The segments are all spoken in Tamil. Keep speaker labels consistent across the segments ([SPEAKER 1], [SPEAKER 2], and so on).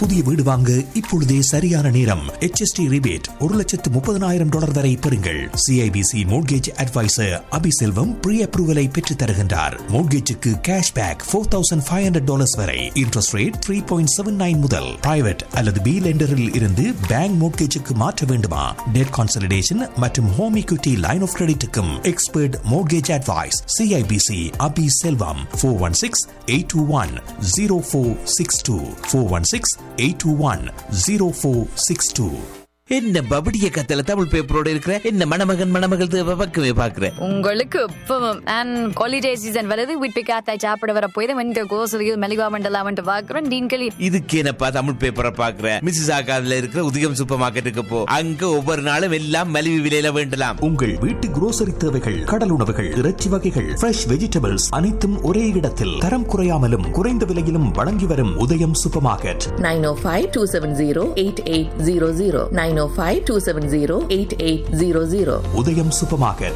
[SPEAKER 1] புதிய வீடு வாங்க இப்பொழுதே சரியான நேரம் HST ரிபேட் ஒரு லட்சத்து முப்பதனாயிரம் டாலர் வரை பெறுங்கள் CIBC mortgage advisor Abiselvam pre அப்ரூவலை பெற்றுத் தருகின்றார் மோட்கேஜுக்கு cash back four thousand five hundred dollars வரை interest rate three point seven nine முதல் பிரைவேட் அல்லது பி லெண்டரில் இருந்து பேங்க் மோட்கேஜுக்கு மாற்ற வேண்டுமா டெட் கான்சல்டேஷன் மற்றும் ஹோம் equity லைன் ஆஃப் கிரெடிட்டுக்கும் expert mortgage advice CIBC Abi Selvam four one six eight two one zero four six two four one six eight two one zero four six two
[SPEAKER 2] என்ன பபடிய கத்தல தமிழ் பேப்பரோட இருக்கிற என்ன மணமகன் மணமகள் தேவை பக்கமே பாக்குற
[SPEAKER 3] உங்களுக்கு இப்பவும் அண்ட் ஹாலிடே சீசன் வருது வீட்டு காத்தாய் சாப்பிட வர போய் வந்து கோசலியில் மெலிவா மண்டலாமன்ட்டு பார்க்குறோம் டீன்களி
[SPEAKER 2] இதுக்கு என்னப்பா தமிழ் பேப்பரை பாக்குற மிஸ்ஸஸ் ஆகாதுல இருக்கிற உதயம் சூப்பர் மார்க்கெட்டுக்கு போ அங்க ஒவ்வொரு நாளும் எல்லாம் மலிவு விலையில வேண்டலாம்
[SPEAKER 1] உங்கள் வீட்டு grocery தேவைகள் கடல் உணவுகள் இறைச்சி வகைகள் ஃப்ரெஷ் வெஜிடபிள்ஸ் அனைத்தும் ஒரே இடத்தில் தரம் குறையாமலும் குறைந்த விலையிலும் வழங்கி வரும் உதயம் சூப்பர் மார்க்கெட்
[SPEAKER 4] 905-270-8800 905-270-8800
[SPEAKER 1] உதயம் சூப்பர் மார்க்கெட்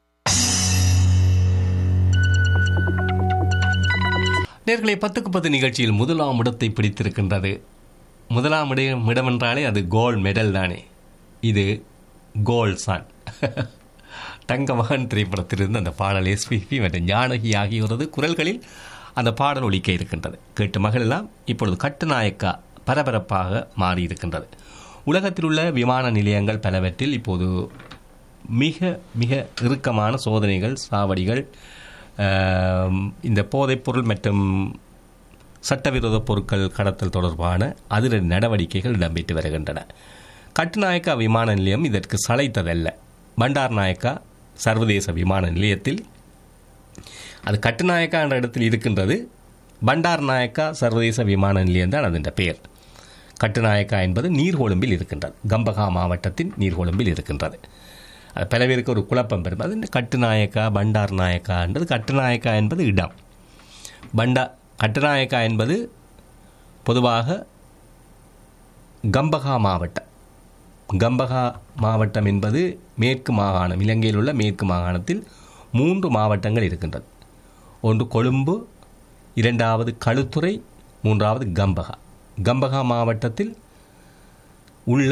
[SPEAKER 5] நேர்களை பத்துக்கு பத்து நிகழ்ச்சியில் முதலாம் இடத்தை பிடித்திருக்கின்றது முதலாம் இடம் இடமென்றாலே அது கோல்ட் மெடல் தானே இது கோல்ட் சான் தங்க மகன் திரைப்படத்திலிருந்து அந்த பாடல் எஸ்பிபி மற்றும் ஞானகி ஆகியோரது குரல்களில் அந்த பாடல் ஒலிக்க இருக்கின்றது கேட்டு மகளெல்லாம் இப்பொழுது கட்டுநாயக்கா பரபரப்பாக மாறியிருக்கின்றது உலகத்தில் உள்ள விமான நிலையங்கள் பலவற்றில் இப்போது மிக மிக இறுக்கமான சோதனைகள் சாவடிகள் ஆம், இந்த போதைப்பொருள் மற்றும் சட்டவிரோத பொருட்கள் கடத்தல் தொடர்பான அதிரடி நடவடிக்கைகள் இடம்பெற்று வருகின்றன கட்டுநாயக்கா விமான நிலையம் இதற்கு சளைத்ததல்ல பண்டார் நாயக்கா சர்வதேச விமான நிலையத்தில் அது கட்டுநாயக்கா என்ற இடத்தில் இருக்கின்றது பண்டார் நாயக்கா சர்வதேச விமான நிலையம் தான் அதன் பெயர் கட்டுநாயக்கா என்பது நீர்கொழும்பில் இருக்கின்றது கம்பகா மாவட்டத்தின் நீர்கொழும்பில் இருக்கின்றது அது பல பேருக்கு ஒரு குழப்பம் பெறும் அது இந்த கட்டுநாயக்கா பண்டார் நாயக்கா என்பது கட்டுநாயக்கா என்பது இடம் பண்டா கட்டுநாயக்கா என்பது பொதுவாக கம்பகா மாவட்டம் கம்பகா மாவட்டம் என்பது மேற்கு மாகாணம் இலங்கையில் உள்ள மேற்கு மாகாணத்தில் மூன்று மாவட்டங்கள் இருக்கின்றது ஒன்று கொழும்பு இரண்டாவது களுத்துறை மூன்றாவது கம்பகா கம்பகா மாவட்டத்தில் உள்ள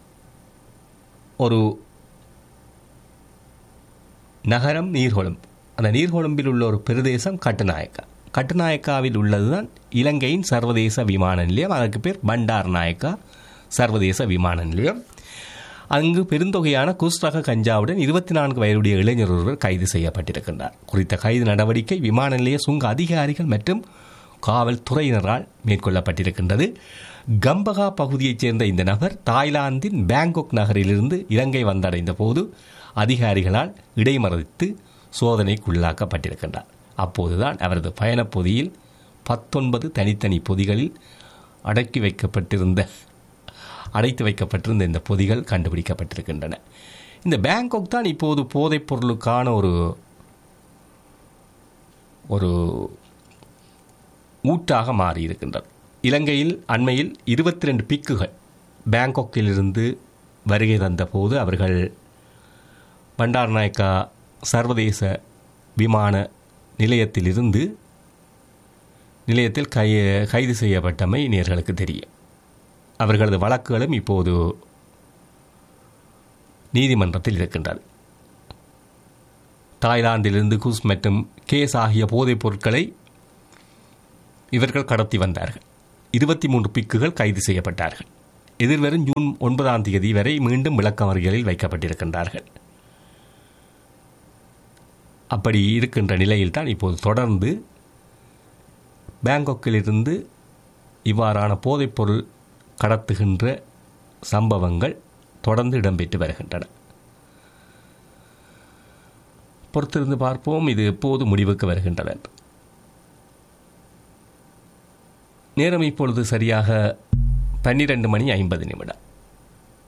[SPEAKER 5] ஒரு நகரம் நீர்கொழும்பு அந்த நீர்கொழும்பில் உள்ள ஒரு பிரதேசம் கட்டுநாயக்கா கட்டுநாயக்காவில் உள்ளதுதான் இலங்கையின் சர்வதேச விமான நிலையம் அதற்கு பேர் பண்டார் நாயக்கா சர்வதேச விமான நிலையம் அங்கு பெருந்தொகையான குஸ்ரக கஞ்சாவுடன் இருபத்தி நான்கு வயதுடைய இளைஞர் ஒருவர் கைது செய்யப்பட்டிருக்கின்றார் குறித்த கைது நடவடிக்கை விமான நிலைய சுங்க அதிகாரிகள் மற்றும் காவல்துறையினரால் மேற்கொள்ளப்பட்டிருக்கின்றது கம்பகா பகுதியைச் சேர்ந்த இந்த நபர் தாய்லாந்தின் பேங்காக் நகரிலிருந்து இலங்கை வந்தடைந்த போது அதிகாரிகளால் இடைமறித்து சோதனைக்குள்ளாக்கப்பட்டிருக்கின்றார் அப்போதுதான் அவரது பயணப் பொதியில் பத்தொன்பது தனித்தனி பொதிகளில் அடக்கி வைக்கப்பட்டிருந்த அடைத்து வைக்கப்பட்டிருந்த இந்த பொதிகள் கண்டுபிடிக்கப்பட்டிருக்கின்றன இந்த பேங்காக் தான் இப்போது போதைப் பொருளுக்கான ஒரு ஒரு ஊட்டாக மாறியிருக்கின்றது இலங்கையில் அண்மையில் இருபத்தி ரெண்டு பிக்குகள் பேங்காக்கிலிருந்து வருகை தந்தபோது அவர்கள் பண்டார் நாயக்கா சர்வதேச விமான நிலையத்திலிருந்து நிலையத்தில் கை கைது செய்யப்பட்டமை நேர்களுக்கு தெரியும் அவர்களது வழக்குகளும் இப்போது நீதிமன்றத்தில் இருக்கின்றது தாய்லாந்திலிருந்து குஸ் மற்றும் கேஸ் ஆகிய போதைப் பொருட்களை இவர்கள் கடத்தி வந்தார்கள் இருபத்தி மூன்று பிக்குகள் கைது செய்யப்பட்டார்கள் எதிர்வரும் ஜூன் ஒன்பதாம் தேதி வரை மீண்டும் விளக்கமறியலில் வைக்கப்பட்டிருக்கின்றார்கள் அப்படி இருக்கின்ற நிலையில்தான் இப்போது தொடர்ந்து பேங்காக்கிலிருந்து இவ்வாறான போதைப்பொருள் கடத்துகின்ற சம்பவங்கள் தொடர்ந்து இடம்பெற்று வருகின்றன பொறுத்திருந்து பார்ப்போம் இது எப்போது முடிவுக்கு வருகின்றன என்று. நேரம் இப்பொழுது சரியாக பன்னிரண்டு மணி ஐம்பது நிமிடம்